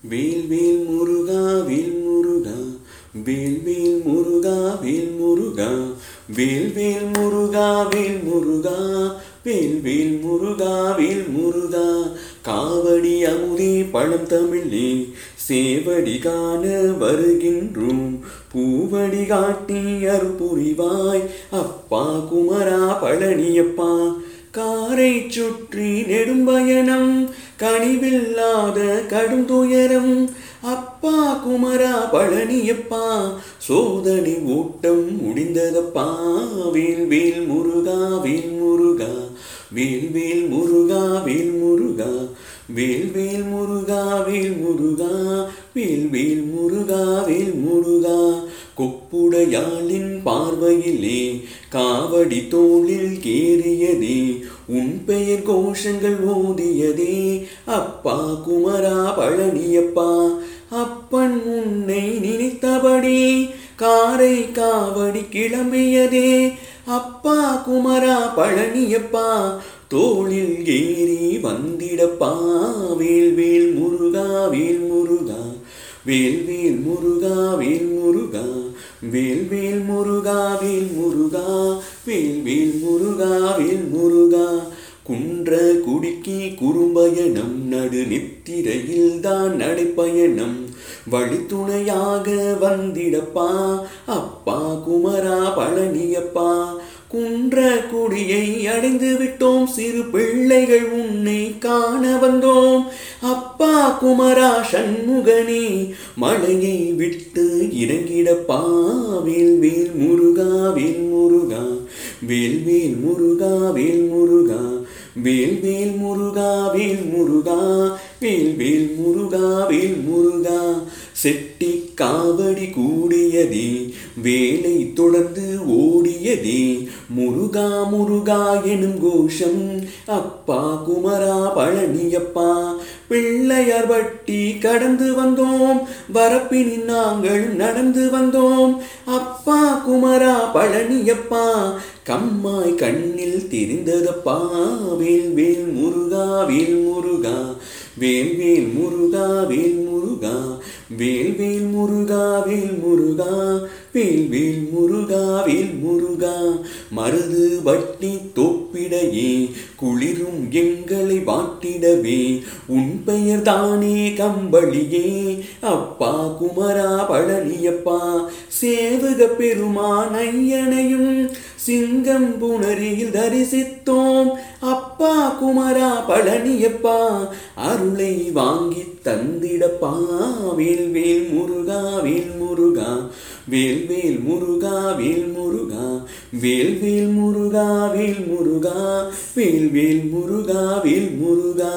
வேல் வேல் முருகா வேல் முருகா வேல் வேல் முருகா வேல் முருகா வேல் வேல் முருகா வேல் முருகா வேல் வேல் முருகா வேல் முருகா காவடி அமுதே பழம் தமிழே சேவடி காண வருகின்றோம் பூவடி காட்டி அருள்புரிவாய் அப்பா குமரா பழனியப்பா காரை சுற்றி நெடும்பயணம் கனிவில்லாத கடும் துயரம் அப்பா குமரா பழனியப்பா சோதனை ஓட்டம் முடிந்ததப்பா வேல் வேல் முருகா வேல் முருகா வேல் வேல் முருகா வேல் முருகா வேல் வேல் முருகா வேல் முருகா வேல் வேல் முருகா வேல் முருகா கொப்புடையாளின் பார்வையிலே காவடி தோளில் கேறியதே உன் பெயர் கோஷங்கள் ஓதியதே அப்பா குமரா பழனியப்பா அப்பன் உன்னை நினைத்தபடி காரை காவடி கிளம்பியதே அப்பா குமரா பழனியப்பா தோளில் ஏறி வந்திடப்பா வேல் வேல் முருகா வேல் முருகா வேல் வேல் முருகா வேல் முருகா வேல் வேல் முருகா வேல் முருகா வேல் வேல் முருகா வேல் முருகா குன்ற குடுக்கி குறும்பயணம் நடு நித்திரையில் தான் நடைப்பயணம் வழித்துணையாக வந்திடப்பா அப்பா குமரா பழனியப்பா குன்ற குடியை அடைந்து விட்டோம் சிறு பிள்ளைகள் உன்னை காண வந்தோம் அப்பா குமரா சண்முகனே மலையை விட்டு இறங்கிடப்பா வேல் வேல் முருகா வேல் முருகா வேல் வேல் முருகா வேல் முருகா வேல் வேல் முருகா வேல் முருகா வேல் வேல் முருகா வேல் முருகா செட்டி காவடி கூடியதே வேலை தொடர்ந்து ஓடியதே முருகா முருகா எனும் கோஷம் அப்பா குமரா பழனியப்பா பிள்ளையார் வட்டி கடந்து வந்தோம் வரப்பினில் நாங்கள் நடந்து வந்தோம் அப்பா குமரா பழனியப்பா கம்மாய் கண்ணில் தெரிந்ததப்பா வேல் வேல் முருகா வேல் முருகா வேல் வேல் முருகா வேல் முருகா வேல் வேல் முருகா வேல் முருகா வேல் வேல் முருகா வேல் முருகா மருது வட்டி தொப்பிடையே குளிரும் எங்களை வாட்டிடவே உன் பெயர் தானே கம்பளியே அப்பா குமரா பழனியப்பா சேவக பெருமான் ஐயனையும் சிங்கம் புணரியில் தரிசித்தோம் அப்பா குமரா பழனியப்பா அருளை வாங்கி தந்திடப்பா வேல் வேல் முருகா வேல் முருகா வேல் வேல் முருகா வேல் முருகா வேல் வேல் முருகா வேல் முருகா வேல் வேல் முருகா வேல் முருகா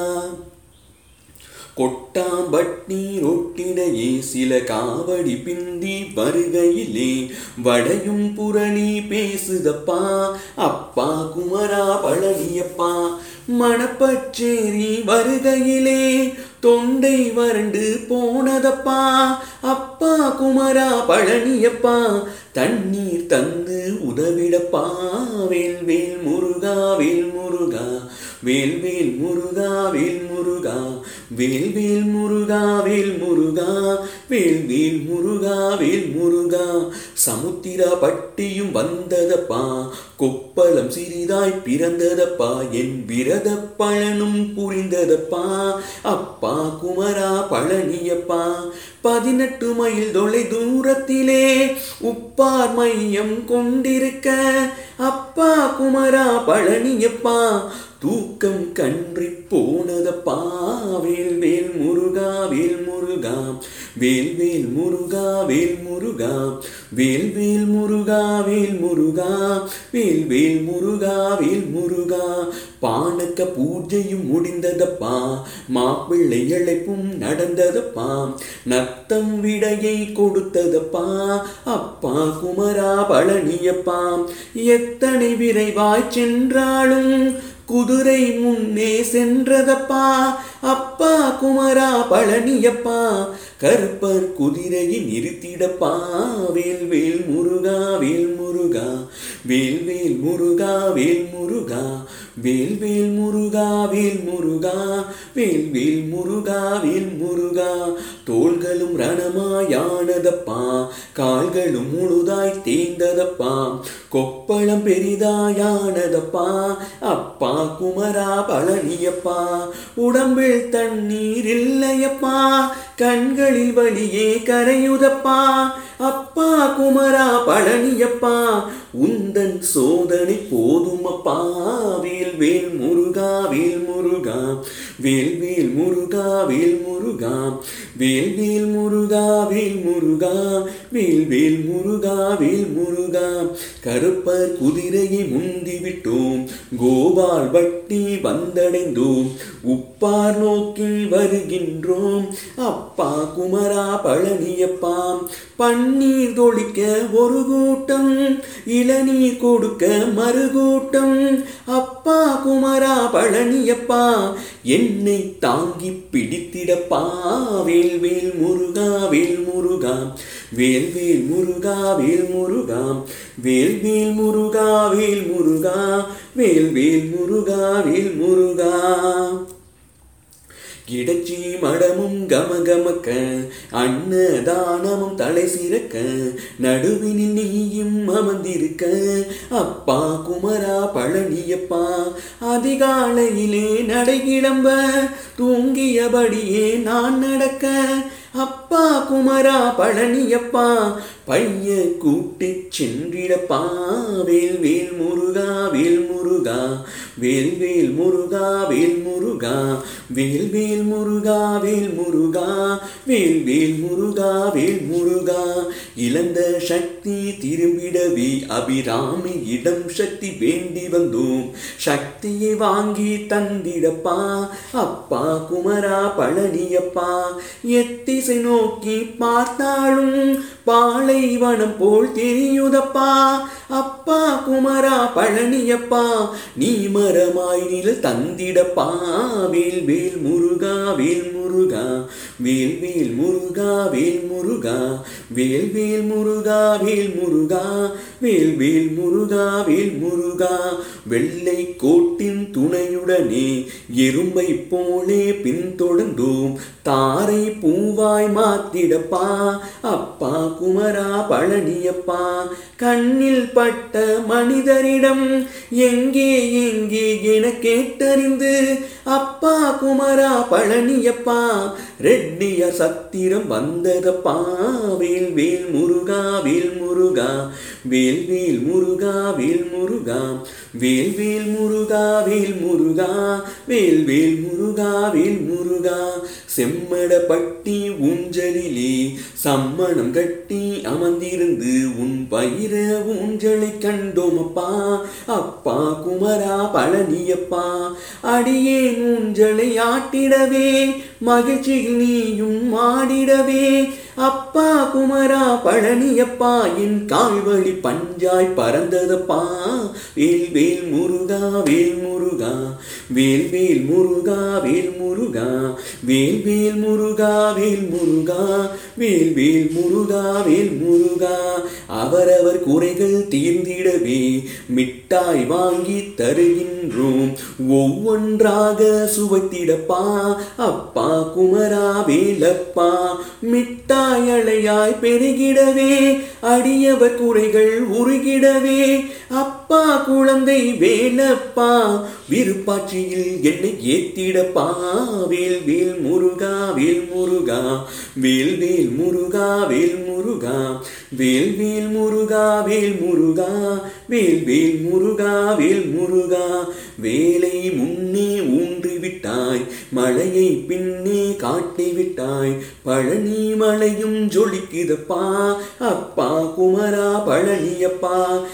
கொட்டாம்பட்டி ரொட்டிடையே சில காவடி பிந்தி வருகையிலே வடையும் புரணி பேசுதப்பா அப்பா குமரா பழனியப்பா மணப்பச்சேரி வருகையிலே தொண்டை வறண்டு போனதப்பா அப்பா குமரா பழனியப்பா தண்ணீர் தந்து உதவிடப்பா வேல் வேல் முருகா வேல் முருகா வேல் வேல் முருகா வேல் முருகா வேல் வேல் முருகா வேல் முருகா வேல் வேல் முருகா வேல் முருகா சமுத்திர பட்டியும் வந்ததப்பா கொப்பளம் சிறிதாய் பிறந்ததப்பா என் விரத பழனும் புரிந்ததப்பா அப்பா குமரா பழனியப்பா பதினெட்டு மைல் தொலை தூரத்திலே உப்பார் மையம் கொண்டிருக்க அப்பா குமரா பழனியப்பா தூக்கம் கன்றி போனதப்பா வேல் வேல் முருகா வேல் முருகா வேல் வேல் முருகா வேல் முருகா வேல் வேல் முருகா வேல் முருகா வேல் வேல் முருகா வேல் முருகா பானக்க பூஜையும் முடிந்ததப்பா மாப்பிள்ளை இழைப்பும் நடந்ததப்பா நத்தம் விடையை கொடுத்ததப்பா அப்பா குமரா பழனியப்பா எத்தனை விரைவாய் சென்றாலும் குதிரை முன்னே சென்றதப்பா அப்பா குமரா பழனியப்பா கருப்பர் குதிரையை நிறுத்திடப்பா வேல் வேல் முருகா வேல் முருகா வேல் வேல் முருகா வேல் முருகா வேல் வேல் முருகா வேல் முருகா வேல் வேல் முருகா வேல் முருகா தோள்களும் ரணமாயானதப்பா கால்களும் முழுதாய் தேய்ந்ததப்பா கொப்பளம் பெரிதாயானதப்பா அப்பா குமரா பழனியப்பா உடம்பில் தண்ணீர் இல்லையப்பா கண்களில் வழியே கரையுதப்பா அப்பா குமரா பழனியப்பா உந்தன் சோதனை போதுமப்பா வேல் வேல் முருகா வேல் முருகா வேல் வேல் முருகா வேல் முருகா வேல் வேல் முருகா வேல் முருகா வேல் வேல் முருகா வேல் முருகா கருப்பர் குதிரையை முந்தி விட்டோம் கோபால் வட்டி வந்தடைந்தோம் உப்பார் நோக்கி வருகின்றோம் அப்பா குமரா பழனியப்பா பன்னீர் தொளிக்க ஒரு கூட்டம் இளநீர் கொடுக்க மறுகூட்டம் அப்பா குமரா பழனியப்பா என்னை தாங்கி பிடித்திடப்பா வேல் வேல் முருகா வேல் முருகா வேல் வேல் முருகா வேல் முருகா வேல் வேல் முருகா வேல் முருகா வேல் வேல் முருகா வேல் முருகா கிடச்சி மடமும் கமகமக்க அன்னதானமும் தலை சிறக்க நடுவினில் நீயும் அமர்ந்திருக்க அப்பா குமரா பழனியப்பா அதிகாலையிலே நடைகிளம்ப தூங்கியபடியே நான் நடக்க அப்பா குமரா பழனியப்பா பைய கூட்டி சென்றிடப்பா வேல் வேல் முருகா வேல் முருகா வேல் வேல் முருகா வேல் முருகா வேல் வேல் முருகா வேல் முருகா வேல் வேல் முருகா வேல் முருகா இழந்த சக்தி திரும்பிடவே அபிராமி இடம் சக்தி வேண்டி வந்தோம் சக்தியை வாங்கி தந்திடப்பா அப்பா குமரா பழனியப்பா எத்திசை நோக்கி பார்த்தாலும் பாலைவனம் போல் தெரியுதப்பா அப்பா குமரா பழனியப்பா நீ மரமாய் நிழல் தந்திடப்பா வேல் வேல் முருகா வேல் முருகா வேல் வேல் முருகா வேல் முருகா வேல் வேல் முருகா வேல் முருகா வேல் வேல் முருகா வேல் முருகா வெள்ளை கோட்டின் துணையுடனே எறும்பை போலே பின்தொடர்ந்தோம் தாரை பூவாய் மாத்திடப்பா அப்பா குமரா பழனியப்பா கண்ணில் பட்ட மனிதரிடம் எங்கே எங்கே என கேட்டறிந்து அப்பா குமரா பழனியப்பா ரெட்டிய சத்திரம் வந்ததப்பா வேல் வேல் முருகா வேல் முருகா வேல் வேல் முருகா வேல் முருகா வேல் வேல் முருகா வேல் முருகா வேல் வேல் முருகா வேல் முருகா செம்மடப்பட்டி ஊஞ்சலிலே சம்மணம் கட்டி அமர்ந்திருந்து உன் பயிர ஊஞ்சலை கண்டோமப்பா அப்பா குமரா பழனியப்பா அடியேன் ஊஞ்சலை ஆட்டிடவே மகிழ்ச்சியில் நீயும் ஆடிடவே அப்பா குமரா பழனியப்பா என் கால்வழி பஞ்சாய் பறந்ததப்பா வேல் வேல் முருகா வேல் முருகா வேல் வேல் முருகா வேல் முருகா வேல் வேல் முருகா வேல் முருகா வேல் வேல் முருகா வேல் முருகா அவரவர் குறைகள் தீர்ந்திடவே மிட்டாய் வாங்கி தருகின்றோம் ஒவ்வொன்றாக சுவைத்திடப்பா அப்பா குமரா வேலப்பா மிட்டாய் அலையாய் பெருகிடவே அடியவர் குறைகள் உருகிடவே அப்பா குழந்தை வேலப்பா விருப்பாட்சியில் என்னை ஏத்திடப்பா வேல் வேல் முருகா வேல் முருகா வேல் வேல் முருகா வேல் முருகா வேல் வேல் முருகா வேல் முருகா வேல் வேல் முருகா வேல் முருகா வேலை முன்னே ஊன்றி விட்டாய் மழையை பின்னே காட்டி விட்டாய் பழனி மலையும் ஜொலிக்குதப்பா அப்பா குமரா பழனியப்பா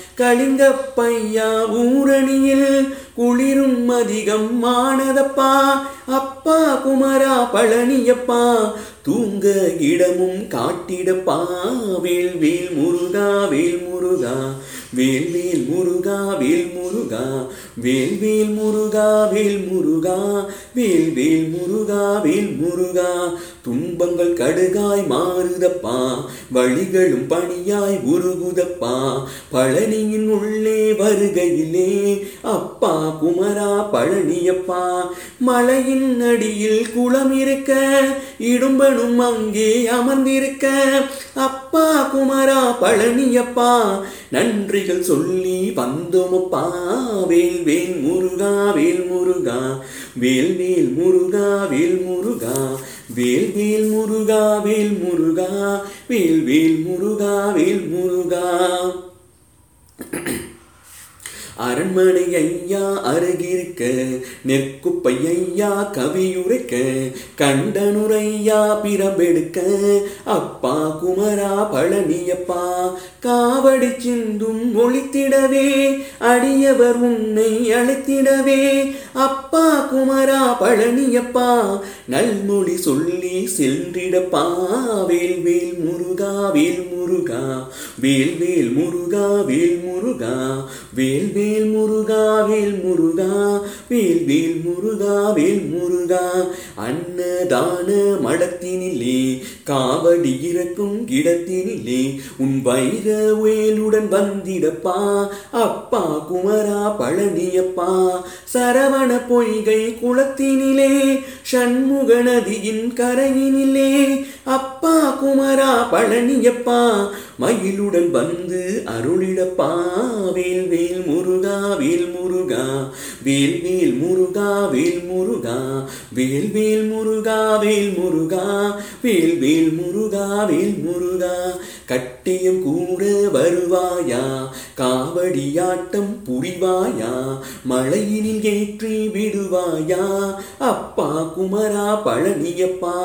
கலிங்கப்பையா ஊரணியில் குளிரும் அதிகம் ஆனதப்பா அப்பா குமரா பழனியப்பா தூங்க இடமும் காட்டிடப்பா வேல் வேல் முருகா வேல் முருகா வேல் வேல் முருகா வேல் முருகா வேல் வேல் முருகா வேல் முருகா வேல் வேல் முருகா வேல் முருகா துன்பங்கள் கடுகாய் மாறுதப்பா வழிகளும் பணியாய் உருகுதப்பா பழனியின் உள்ளே வருகையிலே அப்பா குமரா பழனியப்பா மலையின் அடியில் குளம் இருக்க இடும்பனும் அங்கே அமர்ந்திருக்க அப்பா குமரா பழனியப்பா நன்றிகள் சொல்லி வந்தோமப்பா வேல் வேல் முருகா வேல் முருகா வேல் வேல் முருகா வேல் முருகா வேல் வேல் முருகா வேல் முருகா வேல் வேல் முருகா வேல் முருகா அரண்மனை ஐயா அருகிருக்க நெற்குப்பை ஐயா கவியுரைக்க கண்டனுரையா பிறம்பெடுக்க அப்பா குமரா பழனியப்பா காவடி சிந்தும் ஒளித்திடவே அடியவர் உன்னை அழைத்திடவே அப்பா குமரா பழனியப்பா நல்மொழி சொல்லி சென்றிடப்பா வேல் வேல் முருகா வேல் முருகா வேல் வேல் முருகா வேல் முருகா வேல் வேல் முருகா வேல் முருகா வேல் வேல் முருகா வேல் முருகா அன்னதான மடத்தினிலே காவடி இறக்கும் இடத்தினிலே உன் வைர வேலுடன் வந்திடப்பா அப்பா குமரா பழனியப்பா சரவண பொய்கை குளத்தினிலே சண்முக நதியின் கரையினிலே அப்பா குமரா பழனியப்பா மயிலுடன் வந்து அருளிடப்பா வேல் வேல் முருகா வேல் முருகா வேல் வேல் முருகா வேல் முருகா வேல் வேல் முருகா வேல் முருகா வேல் வேல் முருகா வேல் முருகா கட்டியம் கூட வருவாயா காவடியாட்டம் புரிவாயா மழையினில் ஏற்றி விடுவாயா அப்பா குமரா பழனியப்பா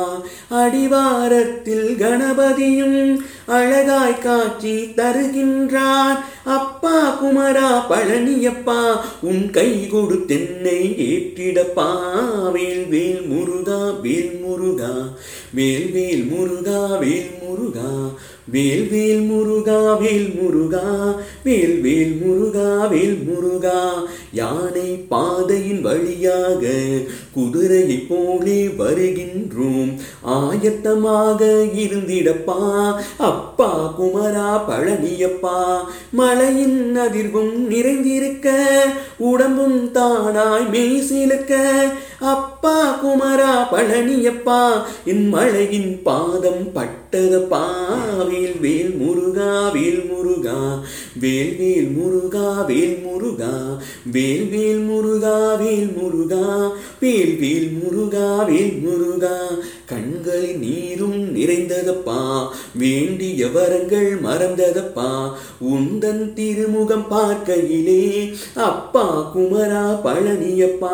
அடிவாரத்தில் கணபதியும் அழகாய் காட்சி தருகின்றார் அப்பா குமரா பழனியப்பா உன் கை கொடுத்தென்னை ஏற்றிடப்பா வேல் வேல் முருகா வேல் முருகா வேல் வேல் முருகா வேல் முருகா வேல் வேல் முருகா வேல் முருகா வேல் வேல் முருகா வேல் முருகா யானை பாதையின் வழியாக குதிரையை போலே வருகின்றோம் ஆயத்தமாக இருந்திடப்பா அப்பா குமரா பழனியப்பா மலையின் அதிர்வும் நிறைந்திருக்க உடம்பும் தானாய் மெய்சிலுக்க அப்பா குமரா பழனியப்பா என் மழையின் பாதம் பட்டதப்பா வேல் வேல் முருகா வேல் முருகா வேல் வேல் முருகா வேல் முருகா வேல் வேல் முருகா வேல் முருகா வேல் வேல் முருகா வேல் முருகா கண்களில் நீரும் நிறைந்ததப்பா வேண்டிய வரங்கள் மறந்ததப்பா உந்தன் திருமுகம் பார்க்கையிலே அப்பா குமரா பழனியப்பா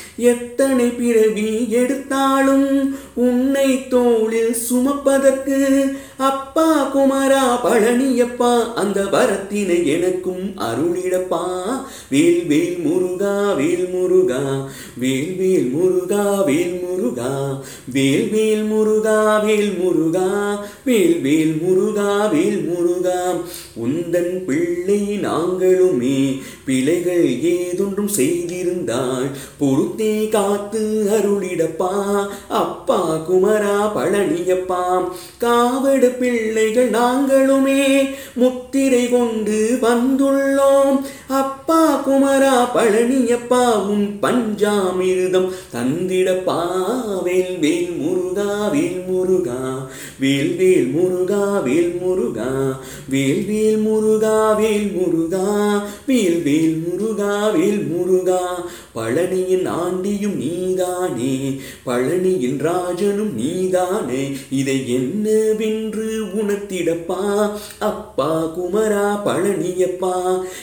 எத்தனை பிறவி எடுத்தாலும் உன்னை தோளில் சுமப்பதற்கு அப்பா குமரா பழனியப்பா அந்த வரத்தினை எனக்கும் அருளிடப்பா வேல் வேல் முருகா வேல் முருகா வேல் வேல் முருகா வேல் முருகா வேல் வேல் முருகா வேல் முருகா வேல் வேல் முருகா வேல் முருகா உந்தன் பிள்ளை நாங்களுமே பிழைகள் ஏதொன்றும் செய்திருந்தால் பொறுத்தே காத்து அருளிடப்பா அப்பா குமரா பழனியப்பா காவடு பிள்ளைகள் நாங்களுமே முத்திரை கொண்டு வந்துள்ளோம் அப்பா குமரா பழனியப்பா உன் பஞ்சாமிர்தம் தந்திடப்பா வேல் வேல் முருகா வேல் முருகா வேல் வேல் முருகா வேல் முருகா வேல் வேல் முருகா வேல் முருகா வேல் வேல் முருகா வேல் முருகா பழனியின் ஆண்டியும் நீதானே பழனியின் ராஜனும் நீதானே இதை என்னவென்று உணர்த்திடப்பா அப்பா குமரா பழனியப்பா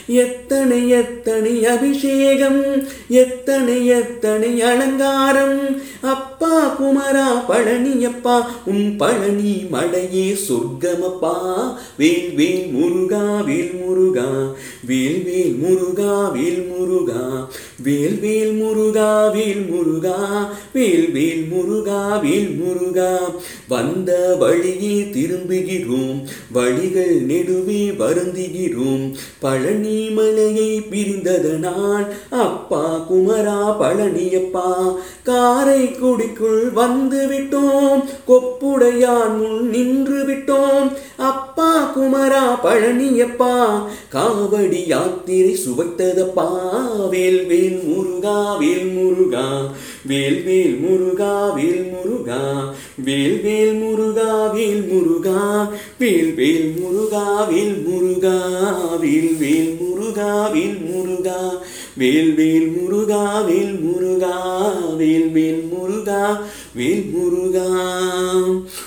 எத்தனை எத்தனை அபிஷேகம் எத்தனை எத்தனை அலங்காரம் அப்பா குமரா பழனியப்பா உன் பழனி மடையே சொர்க்கமப்பா வேல் வேல் முருகா வேல் முருகா வேல் வேல் முருகா வேல் முருகா வேல் வேல் முருகா வேல் முருகா வேல் வேல் முருகா வேல் முருகா வந்த வழியே திரும்புகிறோம் வழிகள் நெடுவே வருந்துகிறோம் பழனி மலையை பிரிந்ததனால் அப்பா குமரா பழனியப்பா காரைக்குடிக்குள் வந்து விட்டோம் கொப்புடையான் முன் நின்று விட்டோம் அப்பா குமரா பழனியப்பா காவடி யாத்திரை சுவைத்ததப்பா வேல் வேல் முருகா வேல் முருகா வேல் வேல் முருகா வேல் முருகா வேல் வேல் முருகா வேல் முருகா வேல் வேல் முருகா வேல் முருகா வேல் வேல் முருகா வேல் முருகா வேல் வேல் முருகா வேல் முருகா வேல் வேல் முருகா வேல் முருகா